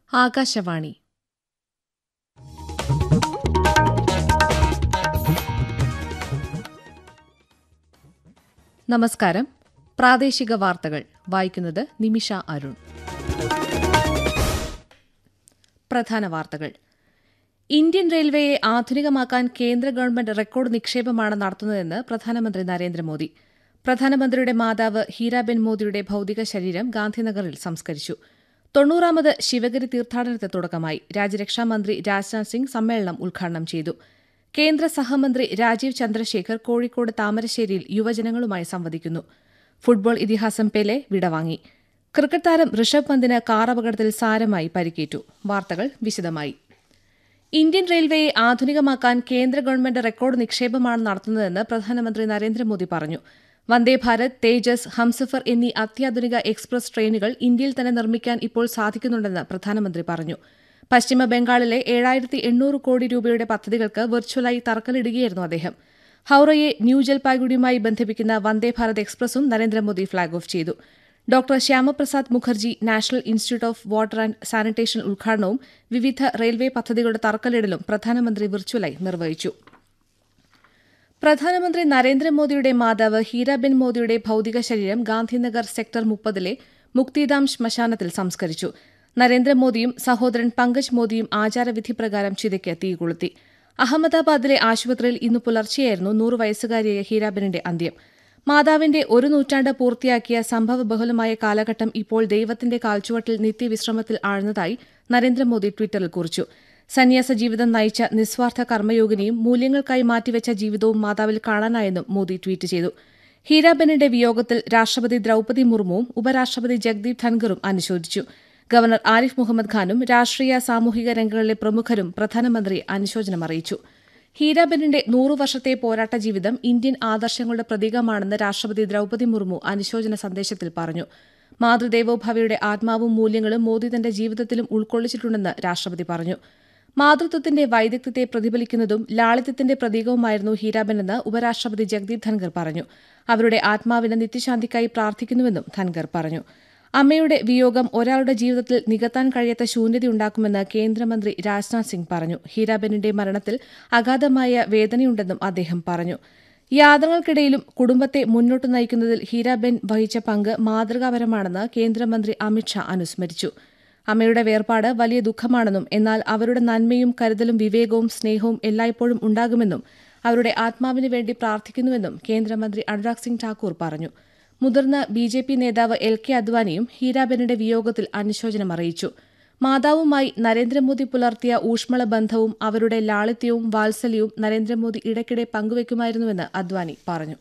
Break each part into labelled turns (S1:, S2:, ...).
S1: ആകാശവാണി നമസ്കാരം പ്രാദേശിക വാർത്തകൾ വായിക്കുന്നത് നിമിഷ അരുൺ പ്രധാന വാർത്തകൾ ഇന്ത്യൻ റെയിൽവേയെ ആധുനികമാക്കാൻ കേന്ദ്ര ഗവൺമെന്റ് റെക്കോർഡ് നിക്ഷേപമാണ് നടത്തുന്നതെന്ന് പ്രധാനമന്ത്രി നരേന്ദ്രമോദി പ്രധാനമന്ത്രിയുടെ മാതാവ് ഹീരാബെൻ മോദിയുടെ ഭൌതിക ശരീരം ഗാന്ധിനഗറിൽ സംസ്കരിച്ചു തൊണ്ണൂറാമത് ശിവഗിരി തീർത്ഥാടനത്തിന് തുടക്കമായി രാജ്യരക്ഷാമന്ത്രി രാജ്നാഥ് സിംഗ് സമ്മേളനം ഉദ്ഘാടനം ചെയ്തു കേന്ദ്ര സഹമന്ത്രി രാജീവ് ചന്ദ്രശേഖർ കോഴിക്കോട് താമരശ്ശേരിയിൽ യുവജനങ്ങളുമായി സംവദിക്കുന്നു ഫുട്ബോൾ ഇതിഹാസം പെലെ വിടവാങ്ങി ക്രിക്കറ്റ് താരം ഋഷഭ് പന്തിന് കാർ അപകടത്തിൽ സാരമായി പരിക്കേറ്റു വാർത്തകൾ വിശദമായി ഇന്ത്യൻ റെയിൽവേയെ ആധുനികമാക്കാൻ കേന്ദ്ര ഗവൺമെന്റ് റെക്കോർഡ് നിക്ഷേപമാണ് നടത്തുന്നതെന്ന് പ്രധാനമന്ത്രി നരേന്ദ്രമോദി പറഞ്ഞു വന്ദേഭാരത് തേജസ് ഹംസഫർ എന്നീ അത്യാധുനിക എക്സ്പ്രസ് ട്രെയിനുകൾ ഇന്ത്യയിൽ തന്നെ നിർമ്മിക്കാൻ ഇപ്പോൾ സാധിക്കുന്നുണ്ടെന്ന് പ്രധാനമന്ത്രി പറഞ്ഞു പശ്ചിമ ബംഗാളിലെ ഏഴായിരത്തി എണ്ണൂറ് കോടി രൂപയുടെ പദ്ധതികൾക്ക് വെർച്വലായി തറക്കല്ലിടുകയായിരുന്നു അദ്ദേഹം ഹൌറയെ ന്യൂ ജൽപായ്ഗുഡിയുമായി ബന്ധിപ്പിക്കുന്ന വന്ദേഭാരത് എക്സ്പ്രസും നരേന്ദ്രമോദി ഫ്ളാഗ് ഓഫ് ചെയ്തു doctor Shyama Prasad Mukherjee national institute of water and sanitation ഉദ്ഘാടനവും വിവിധ റെയിൽവേ പദ്ധതികളുടെ തറക്കല്ലിടലും പ്രധാനമന്ത്രി വെർച്വലായി നിർവഹിച്ചു പ്രധാനമന്ത്രി നരേന്ദ്രമോദിയുടെ മാതാവ് ഹീരാബെൻ മോദിയുടെ ഭൌതിക ശരീരം ഗാന്ധിനഗർ സെക്ടർ മുപ്പതിലെ മുക്തിധാം ശ്മശാനത്തിൽ സംസ്കരിച്ചു നരേന്ദ്രമോദിയും സഹോദരൻ പങ്കജ് മോദിയും ആചാരവിധി പ്രകാരം ചിതയ്ക്ക് തീകൊളുത്തി അഹമ്മദാബാദിലെ ആശുപത്രിയിൽ ഇന്നു പുലർച്ചെയായിരുന്നു നൂറ് വയസ്സുകാരിയായ ഹീരാബെനിന്റെ അന്ത്യം മാതാവിന്റെ ഒരു നൂറ്റാണ്ട് പൂർത്തിയാക്കിയ സംഭവബഹുലമായ കാലഘട്ടം ഇപ്പോൾ ദൈവത്തിന്റെ കാൽച്ചുവട്ടിൽ നിത്യവിശ്രമത്തിൽ ആഴ്ന്നതായി നരേന്ദ്രമോദി ട്വിറ്ററിൽ കുറിച്ചു സന്യാസ ജീവിതം നയിച്ച നിസ്വാർത്ഥ കർമ്മയോഗിനിയും മൂല്യങ്ങൾക്കായി മാറ്റിവെച്ച ജീവിതവും മാതാവിൽ കാണാനായെന്നും മോദി ട്വീറ്റ് ചെയ്തു ഹീരാബെനിന്റെ വിയോഗത്തിൽ രാഷ്ട്രപതി ദ്രൌപതി മുർമുവും ഉപരാഷ്ട്രപതി ജഗ്ദീപ് ധൻഖറും അനുശോചിച്ചു ഗവർണർ ആരിഫ് മുഹമ്മദ് ഖാനും രാഷ്ട്രീയ സാമൂഹിക രംഗങ്ങളിലെ പ്രമുഖരും പ്രധാനമന്ത്രി അനുശോചനം അറിയിച്ചു ഹീരാബെനിന്റെ നൂറു വർഷത്തെ പോരാട്ട ജീവിതം ഇന്ത്യൻ ആദർശങ്ങളുടെ പ്രതീകമാണെന്ന് രാഷ്ട്രപതി ദ്രൌപതി മുർമു അനുശോചന സന്ദേശത്തിൽ പറഞ്ഞു മാതൃദേവോഭവയുടെ ആത്മാവും മൂല്യങ്ങളും മോദി തന്റെ ജീവിതത്തിലും ഉൾക്കൊള്ളിച്ചിട്ടുണ്ടെന്ന് രാഷ്ട്രപതി പറഞ്ഞു മാതൃത്വത്തിന്റെ വൈദഗ്ധ്യത്തെ പ്രതിഫലിക്കുന്നതും ലാളിത്യത്തിന്റെ പ്രതീകവുമായിരുന്നു ഹീരാബെനെന്ന് ഉപരാഷ്ട്രപതി ജഗ്ദീപ് ധൻഖർ പറഞ്ഞു അവരുടെ ആത്മാവിന് നിത്യശാന്തിക്കായി പ്രാർത്ഥിക്കുന്നുവെന്നും ധൻഖർ പറഞ്ഞു അമ്മയുടെ വിയോഗം ഒരാളുടെ ജീവിതത്തിൽ നികത്താൻ കഴിയാത്ത ശൂന്യതയുണ്ടാക്കുമെന്ന് കേന്ദ്രമന്ത്രി രാജ്നാഥ് സിംഗ് പറഞ്ഞു ഹീരാബെനിന്റെ മരണത്തിൽ അഗാധമായ വേദനയുണ്ടെന്നും അദ്ദേഹം പറഞ്ഞു യാതനകൾക്കിടയിലും കുടുംബത്തെ മുന്നോട്ട് നയിക്കുന്നതിൽ ഹീരാബെൻ വഹിച്ച പങ്ക് മാതൃകാപരമാണെന്ന് കേന്ദ്രമന്ത്രി അമിത്ഷാ അനുസ്മരിച്ചു അമ്മയുടെ വേർപാട് വലിയ ദുഃഖമാണെന്നും എന്നാൽ അവരുടെ നന്മയും കരുതലും വിവേകവും സ്നേഹവും എല്ലായ്പ്പോഴും ഉണ്ടാകുമെന്നും അവരുടെ ആത്മാവിന് വേണ്ടി പ്രാർത്ഥിക്കുന്നുവെന്നും കേന്ദ്രമന്ത്രി അനുരാഗ് സിംഗ് ഠാക്കൂർ പറഞ്ഞു മുതിർന്ന ബി ജെ പി നേതാവ് എൽ കെ അദ്വാനിയും ഹീരാബെനിന്റെ വിയോഗത്തിൽ അനുശോചനം അറിയിച്ചു മാതാവുമായി നരേന്ദ്രമോദി പുലർത്തിയ ഊഷ്മള ബന്ധവും അവരുടെ ലാളിത്യവും വാത്സല്യവും നരേന്ദ്രമോദി ഇടയ്ക്കിടെ പങ്കുവയ്ക്കുമായിരുന്നുവെന്ന് അദ്വാനി പറഞ്ഞു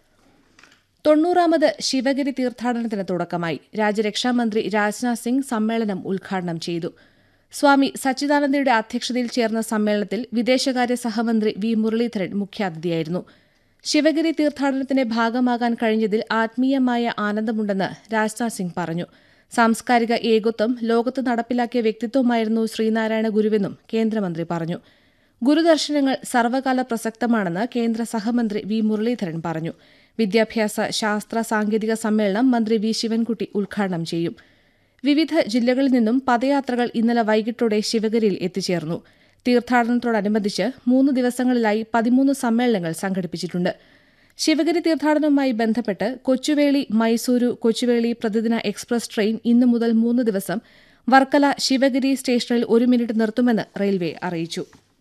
S1: തൊണ്ണൂറാമത് ശിവഗിരി തീർത്ഥാടനത്തിന് തുടക്കമായി രാജ്യരക്ഷാമന്ത്രി രാജ്നാഥ് സിംഗ് സമ്മേളനം ഉദ്ഘാടനം ചെയ്തു സ്വാമി സച്ചിദാനന്ദയുടെ അധ്യക്ഷതയിൽ ചേർന്ന സമ്മേളനത്തിൽ വിദേശകാര്യ സഹമന്ത്രി വി മുരളീധരൻ മുഖ്യാതിഥിയായിരുന്നു ശിവഗിരി തീർത്ഥാടനത്തിന്റെ ഭാഗമാകാൻ കഴിഞ്ഞതിൽ ആത്മീയമായ ആനന്ദമുണ്ടെന്ന് രാജ്നാഥ് സിംഗ് പറഞ്ഞു സാംസ്കാരിക ഏകത്വം ലോകത്ത് നടപ്പിലാക്കിയ വ്യക്തിത്വമായിരുന്നു ശ്രീനാരായണ ഗുരുവെന്നും കേന്ദ്രമന്ത്രി പറഞ്ഞു ഗുരുദർശനങ്ങൾ സർവകാല പ്രസക്തമാണെന്ന് കേന്ദ്ര സഹമന്ത്രി വി മുരളീധരൻ പറഞ്ഞു വിദ്യാഭ്യാസ ശാസ്ത്ര സാങ്കേതിക സമ്മേളനം മന്ത്രി വി ശിവൻകുട്ടി ഉദ്ഘാടനം ചെയ്യും വിവിധ ജില്ലകളിൽ നിന്നും പദയാത്രകൾ ഇന്നലെ വൈകിട്ടോടെ ശിവഗിരിയിൽ എത്തിച്ചേർന്നു തീർത്ഥാടനത്തോടനുബന്ധിച്ച് മൂന്ന് ദിവസങ്ങളിലായി പതിമൂന്ന് സമ്മേളനങ്ങൾ സംഘടിപ്പിച്ചിട്ടുണ്ട് ശിവഗിരി തീർത്ഥാടനവുമായി ബന്ധപ്പെട്ട് കൊച്ചുവേളി മൈസൂരു കൊച്ചുവേളി പ്രതിദിന എക്സ്പ്രസ് ട്രെയിൻ ഇന്നു മുതൽ മൂന്ന് ദിവസം വർക്കല ശിവഗിരി സ്റ്റേഷനിൽ ഒരു മിനിറ്റ് നിർത്തുമെന്ന് റെയിൽവേ അറിയിച്ചു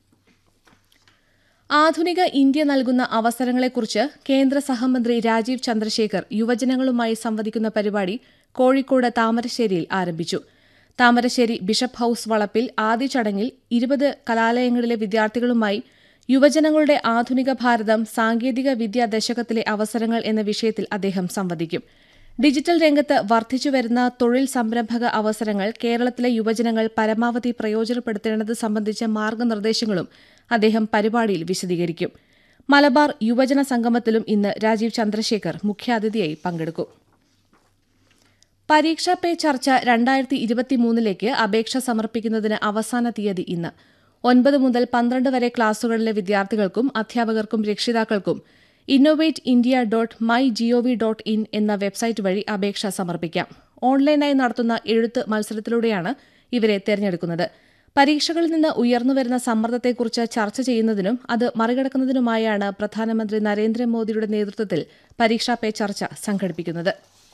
S1: ആധുനിക ഇന്ത്യ നൽകുന്ന അവസരങ്ങളെക്കുറിച്ച് കേന്ദ്ര സഹമന്ത്രി രാജീവ് ചന്ദ്രശേഖർ യുവജനങ്ങളുമായി സംവദിക്കുന്ന പരിപാടി കോഴിക്കോട് താമരശ്ശേരിയിൽ ആരംഭിച്ചു താമരശ്ശേരി ബിഷപ്പ് ഹൌസ് വളപ്പിൽ ആദ്യ ചടങ്ങിൽ ഇരുപത് കലാലയങ്ങളിലെ വിദ്യാർത്ഥികളുമായി യുവജനങ്ങളുടെ ആധുനിക ഭാരതം സാങ്കേതിക വിദ്യാ ദശകത്തിലെ അവസരങ്ങൾ എന്ന വിഷയത്തിൽ അദ്ദേഹം സംവദിക്കും ഡിജിറ്റൽ രംഗത്ത് വർദ്ധിച്ചുവരുന്ന തൊഴിൽ സംരംഭക അവസരങ്ങൾ കേരളത്തിലെ യുവജനങ്ങൾ പരമാവധി പ്രയോജനപ്പെടുത്തേണ്ടത് സംബന്ധിച്ച മാർഗനിർദ്ദേശങ്ങളും അദ്ദേഹം പരിപാടിയിൽ വിശദീകരിക്കും മലബാർ യുവജന സംഗമത്തിലും ഇന്ന് രാജീവ് ചന്ദ്രശേഖർ മുഖ്യാതിഥിയായി പങ്കെടുക്കും പരീക്ഷാ പേ ചർച്ച രണ്ടായിരത്തി ഇരുപത്തിമൂന്നിലേക്ക് അപേക്ഷ സമർപ്പിക്കുന്നതിന് അവസാന തീയതി ഇന്ന് ഒൻപത് മുതൽ പന്ത്രണ്ട് വരെ ക്ലാസുകളിലെ വിദ്യാർത്ഥികൾക്കും അധ്യാപകർക്കും രക്ഷിതാക്കൾക്കും innovate India dot my G O V dot in എന്ന വെബ്സൈറ്റ് വഴി അപേക്ഷ സമർപ്പിക്കാം ഓൺലൈനായി നടത്തുന്ന എഴുത്ത് മത്സരത്തിലൂടെയാണ് ഇവരെ തെരഞ്ഞെടുക്കുന്നത് പരീക്ഷകളിൽ നിന്ന് ഉയർന്നുവരുന്ന സമ്മർദ്ദത്തെക്കുറിച്ച് ചർച്ച ചെയ്യുന്നതിനും അത് മറികടക്കുന്നതിനുമായാണ് പ്രധാനമന്ത്രി നരേന്ദ്രമോദിയുടെ നേതൃത്വത്തിൽ പരീക്ഷാ പേ ചർച്ച സംഘടിപ്പിക്കുന്നത്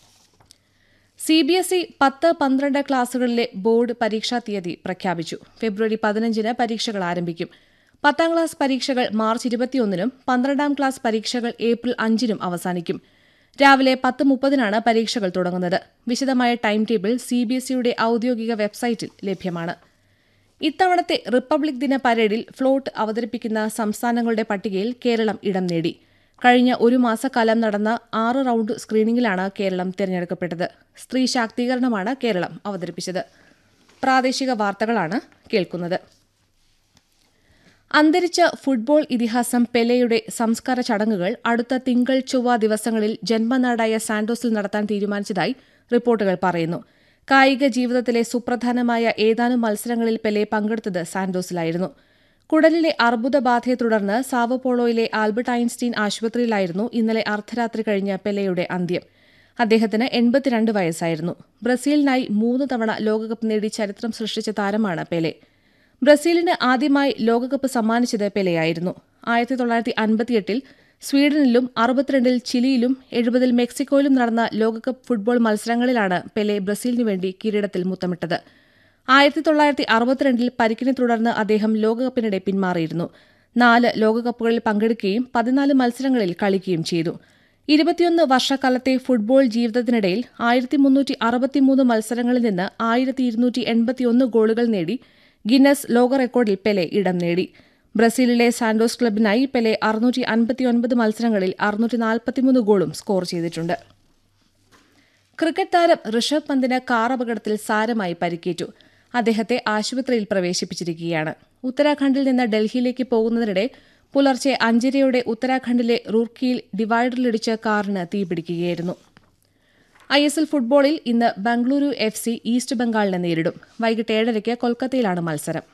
S1: സി ബി എസ് ഇ പത്ത് പന്ത്രണ്ട് ക്ലാസുകളിലെ ബോർഡ് പരീക്ഷാ തീയതി പ്രഖ്യാപിച്ചു ഫെബ്രുവരി പതിനഞ്ചിന് പരീക്ഷകൾ ആരംഭിക്കും പത്താം ക്ലാസ് പരീക്ഷകൾ മാർച്ച് ഇരുപത്തിയൊന്നിനും പന്ത്രണ്ടാം ക്ലാസ് പരീക്ഷകൾ ഏപ്രിൽ അഞ്ചിനും അവസാനിക്കും രാവിലെ പത്ത് മുപ്പതിനാണ് പരീക്ഷകൾ തുടങ്ങുന്നത് വിശദമായ time table C B S ഇയുടെ ഔദ്യോഗിക വെബ്സൈറ്റിൽ ലഭ്യമാണ് ഇത്തവണത്തെ റിപ്പബ്ലിക് ദിന പരേഡിൽ ഫ്ളോട്ട് അവതരിപ്പിക്കുന്ന സംസ്ഥാനങ്ങളുടെ പട്ടികയിൽ കേരളം ഇടം നേടി കഴിഞ്ഞ ഒരു മാസക്കാലം നടന്ന ആറ് റൌണ്ട് സ്ക്രീനിംഗിലാണ് കേരളം തിരഞ്ഞെടുക്കപ്പെട്ടത് സ്ത്രീ ശാക്തീകരണമാണ് കേരളം അവതരിപ്പിച്ചത് പ്രാദേശിക വാർത്തകളാണ് കേൾക്കുന്നത് അന്തരിച്ച ഫുട്ബോൾ ഇതിഹാസം പെലെയുടെ സംസ്കാര ചടങ്ങുകൾ അടുത്ത തിങ്കൾ ചൊവ്വ ദിവസങ്ങളിൽ ജന്മനാടായ സാന്റോസിൽ നടത്താൻ തീരുമാനിച്ചതായി റിപ്പോർട്ടുകൾ പറയുന്നു കായിക ജീവിതത്തിലെ സുപ്രധാനമായ ഏതാനും മത്സരങ്ങളിൽ പെലെ പങ്കെടുത്തത് സാന്റോസിലായിരുന്നു കുടലിലെ അർബുദബാധയെ തുടർന്ന് സാവോപോളോയിലെ ആൽബർട്ട് ഐൻസ്റ്റീൻ ആശുപത്രിയിലായിരുന്നു ഇന്നലെ അർദ്ധരാത്രി കഴിഞ്ഞ പെലെയുടെ അന്ത്യം അദ്ദേഹത്തിന് എൺപത്തിരണ്ട് വയസ്സായിരുന്നു ബ്രസീലിനായി മൂന്ന് തവണ ലോകകപ്പ് നേടി ചരിത്രം സൃഷ്ടിച്ച താരമാണ് പെലെ ബ്രസീലിന് ആദ്യമായി ലോകകപ്പ് സമ്മാനിച്ചത് പെലെയായിരുന്നു ആയിരത്തി തൊള്ളായിരത്തി അൻപത്തിയെട്ടിൽ സ്വീഡനിലും അറുപത്തിരണ്ടിൽ ചിലിയിലും എഴുപതിൽ മെക്സിക്കോയിലും നടന്ന ലോകകപ്പ് ഫുട്ബോൾ മത്സരങ്ങളിലാണ് പെലെ ബ്രസീലിനു വേണ്ടി കിരീടത്തിൽ മുത്തമിട്ടത് ആയിരത്തി തൊള്ളായിരത്തി അറുപത്തിരണ്ടിൽ പരിക്കിനെ തുടർന്ന് അദ്ദേഹം ലോകകപ്പിനിടെ പിന്മാറിയിരുന്നു നാല് ലോകകപ്പുകളിൽ പങ്കെടുക്കുകയും പതിനാല് മത്സരങ്ങളിൽ കളിക്കുകയും ചെയ്തു ഇരുപത്തിയൊന്ന് വർഷക്കാലത്തെ ഫുട്ബോൾ ജീവിതത്തിനിടയിൽ ആയിരത്തി മുന്നൂറ്റി അറുപത്തിമൂന്ന് മത്സരങ്ങളിൽ നിന്ന് ആയിരത്തി ഇരുന്നൂറ്റി എൺപത്തിയൊന്ന് ഗോളുകൾ നേടി ഗിന്നസ് ലോക റെക്കോർഡിൽ പെലെ ഇടം നേടി ബ്രസീലിലെ സാന്റോസ് ക്ലബിനായി പെലെ അറുന്നൂറ്റി അൻപത്തിയൊൻപത് മത്സരങ്ങളിൽ അറുന്നൂറ്റി നാൽപ്പത്തിമൂന്ന് ഗോളും സ്കോർ ചെയ്തിട്ടുണ്ട് ക്രിക്കറ്റ് താരം ഋഷഭ് പന്തിന് കാർ അപകടത്തിൽ സാരമായി പരിക്കേറ്റു അദ്ദേഹത്തെ ആശുപത്രിയിൽ പ്രവേശിപ്പിച്ചിരിക്കുകയാണ് ഉത്തരാഖണ്ഡിൽ നിന്ന് ഡൽഹിയിലേക്ക് പോകുന്നതിനിടെ പുലർച്ചെ അഞ്ചരയോടെ ഉത്തരാഖണ്ഡിലെ റൂർക്കിയിൽ ഡിവൈഡറിലിടിച്ച് കാറിന് തീപിടിക്കുകയായിരുന്നു ഐ എസ് എൽ ഫുട്ബോളിൽ ഇന്ന് ബംഗളൂരു എഫ് സി ഈസ്റ്റ് ബംഗാളിനെ നേരിടും വൈകിട്ട് ഏഴരയ്ക്ക് കൊൽക്കത്തയിലാണ് മത്സരം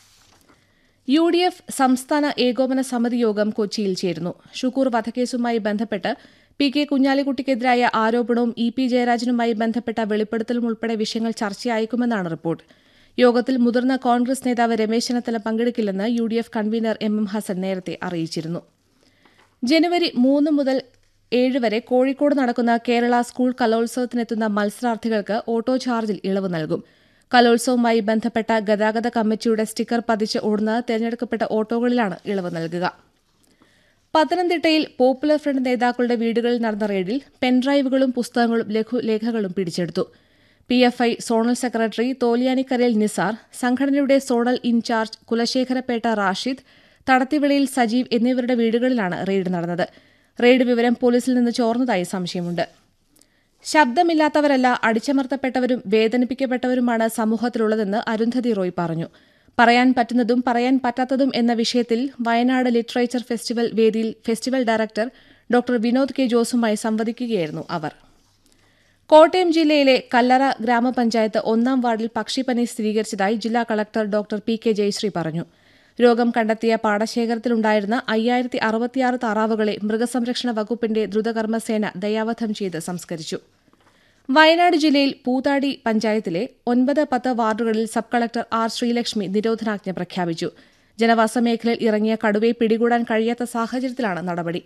S1: യു ഡി എഫ് സംസ്ഥാന ഏകോപന സമിതി യോഗം കൊച്ചിയിൽ ചേരുന്നു ഷുക്കൂർ വധക്കേസുമായി ബന്ധപ്പെട്ട് പി കെ കുഞ്ഞാലിക്കുട്ടിക്കെതിരായ ആരോപണവും ഇ പി ജയരാജനുമായി ബന്ധപ്പെട്ട വെളിപ്പെടുത്തലും ഉൾപ്പെടെ വിഷയങ്ങൾ ചർച്ചയായേക്കുമെന്നാണ് റിപ്പോർട്ട് യോഗത്തിൽ മുതിർന്ന കോൺഗ്രസ് നേതാവ് രമേശ് ചെന്നിത്തല പങ്കെടുക്കില്ലെന്ന് U D F convener M M Hassan നേരത്തെ അറിയിച്ചിരുന്നു ജനുവരി മൂന്ന് മുതൽ ഏഴ് വരെ കോഴിക്കോട് നടക്കുന്ന കേരള സ്കൂൾ കലോത്സവത്തിനെത്തുന്ന മത്സരാർത്ഥികൾക്ക് ഓട്ടോ ചാർജിൽ ഇളവ് നൽകും കലോത്സവവുമായി ബന്ധപ്പെട്ട ഗതാഗത കമ്മിറ്റിയുടെ സ്റ്റിക്കർ പതിച്ച് ഓടുന്ന തെരഞ്ഞെടുക്കപ്പെട്ട ഓട്ടോകളിലാണ് ഇളവ് നൽകുക പത്തനംതിട്ടയിൽ പോപ്പുലർ ഫ്രണ്ട് നേതാക്കളുടെ വീടുകളിൽ നടന്ന റെയ്ഡിൽ പെൻഡ്രൈവുകളും പുസ്തകങ്ങളും ലഘുലേഖകളും പിടിച്ചെടുത്തു P F I zonal secretary തോലിയാനിക്കരയിൽ നിസാർ സംഘടനയുടെ സോണൽ ഇൻചാർജ് കുലശേഖരപേട്ട റാഷിദ് തടത്തിവിളയിൽ സജീവ് എന്നിവരുടെ വീടുകളിലാണ് റെയ്ഡ് നടന്നത് റെയ്ഡ് വിവരം പോലീസിൽ നിന്ന് ചോർന്നതായി സംശയമുണ്ട് ശബ്ദമില്ലാത്തവരല്ല അടിച്ചമർത്തപ്പെട്ടവരും വേദനിപ്പിക്കപ്പെട്ടവരുമാണ് സമൂഹത്തിലുള്ളതെന്ന് അരുന്ധതി റോയ് പറഞ്ഞു പറയാൻ പറ്റുന്നതും പറയാൻ പറ്റാത്തതും എന്ന വിഷയത്തിൽ വയനാട് ലിറ്ററേച്ചർ ഫെസ്റ്റിവൽ വേദിയിൽ festival director doctor Vinod K ജോസുമായി സംവദിക്കുകയായിരുന്നു അവർ കോട്ടയം ജില്ലയിലെ കല്ലറ ഗ്രാമപഞ്ചായത്ത് ഒന്നാം വാർഡിൽ പക്ഷിപ്പനി സ്ഥിരീകരിച്ചതായി ജില്ലാ collector doctor P K Jayasree പറഞ്ഞു രോഗം കണ്ടെത്തിയ പാടശേഖരത്തിലുണ്ടായിരുന്ന അയ്യായിരത്തി അറുപത്തിയാറ് താറാവുകളെ മൃഗസംരക്ഷണ വകുപ്പിന്റെ ദ്രുതകർമ്മസേന ദയാവധം ചെയ്ത് സംസ്കരിച്ചു വയനാട് ജില്ലയിൽ പൂതാടി പഞ്ചായത്തിലെ ഒൻപത് പത്ത് വാർഡുകളിൽ സബ് കളക്ടർ ആർ ശ്രീലക്ഷ്മി നിരോധനാജ്ഞ പ്രഖ്യാപിച്ചു ജനവാസ മേഖലയിൽ ഇറങ്ങിയ കടുവയെ പിടികൂടാൻ കഴിയാത്ത സാഹചര്യത്തിലാണ് നടപടി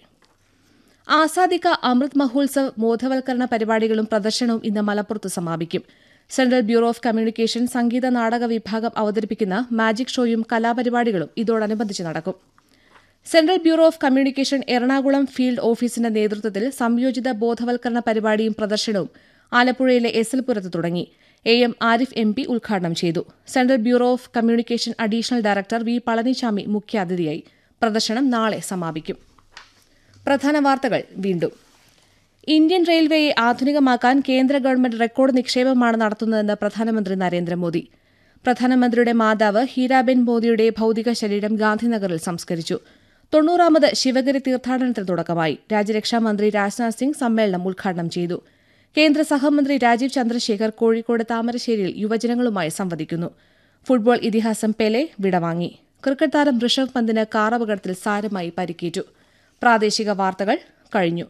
S1: ആസാദിക അമൃത് മഹോത്സവ് ബോധവൽക്കരണ പരിപാടികളും പ്രദർശനവും ഇന്ന് മലപ്പുറത്ത് സമാപിക്കും സെൻട്രൽ ബ്യൂറോ ഓഫ് കമ്മ്യൂണിക്കേഷൻ സംഗീത നാടക വിഭാഗം അവതരിപ്പിക്കുന്ന മാജിക് ഷോയും കലാപരിപാടികളും ഇതോടനുബന്ധിച്ച് നടക്കും central bureau of communication Ernakulam field ഓഫീസിന്റെ നേതൃത്വത്തിൽ സംയോജിത ബോധവൽക്കരണ പരിപാടിയും പ്രദർശനവും ആലപ്പുഴയിലെ എസൽപുരത്ത് തുടങ്ങി A M Arif M P ഉദ്ഘാടനം ചെയ്തു central bureau of communication additional director V Palaniswami മുഖ്യാതിഥിയായി പ്രദർശനം നാളെ സമാപിക്കും പ്രധാന വാർത്തകൾ വീണ്ടും ഇന്ത്യൻ റെയിൽവേയെ ആധുനികമാക്കാൻ കേന്ദ്ര ഗവൺമെന്റ് റെക്കോർഡ് നിക്ഷേപമാണ് നടത്തുന്നതെന്ന് പ്രധാനമന്ത്രി നരേന്ദ്രമോദി പ്രധാനമന്ത്രിയുടെ മാതാവ് ഹീരാബെൻ മോദിയുടെ ഭൌതിക ശരീരം ഗാന്ധിനഗറിൽ സംസ്കരിച്ചു തൊണ്ണൂറാമത് ശിവഗിരി തീർത്ഥാടനത്തിന് തുടക്കമായി രാജ്യരക്ഷാമന്ത്രി രാജ്നാഥ് സിംഗ് സമ്മേളനം ഉദ്ഘാടനം ചെയ്തു കേന്ദ്ര സഹമന്ത്രി രാജീവ് ചന്ദ്രശേഖർ കോഴിക്കോട് താമരശ്ശേരിയിൽ യുവജനങ്ങളുമായി സംവദിക്കുന്നു ഫുട്ബോൾ ഇതിഹാസം പെലെ വിടവാങ്ങി ക്രിക്കറ്റ് താരം ഋഷഭ് പന്തിന് കാർ അപകടത്തിൽ സാരമായി പരിക്കേറ്റു പ്രാദേശിക വാർത്തകൾ കഴിഞ്ഞു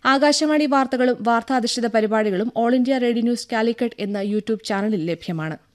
S1: ആകാശവാണി വാർത്തകളും വാർത്താധിഷ്ഠിത പരിപാടികളും all India radio news Calicut എന്ന യൂട്യൂബ് ചാനലിൽ ലഭ്യമാണ്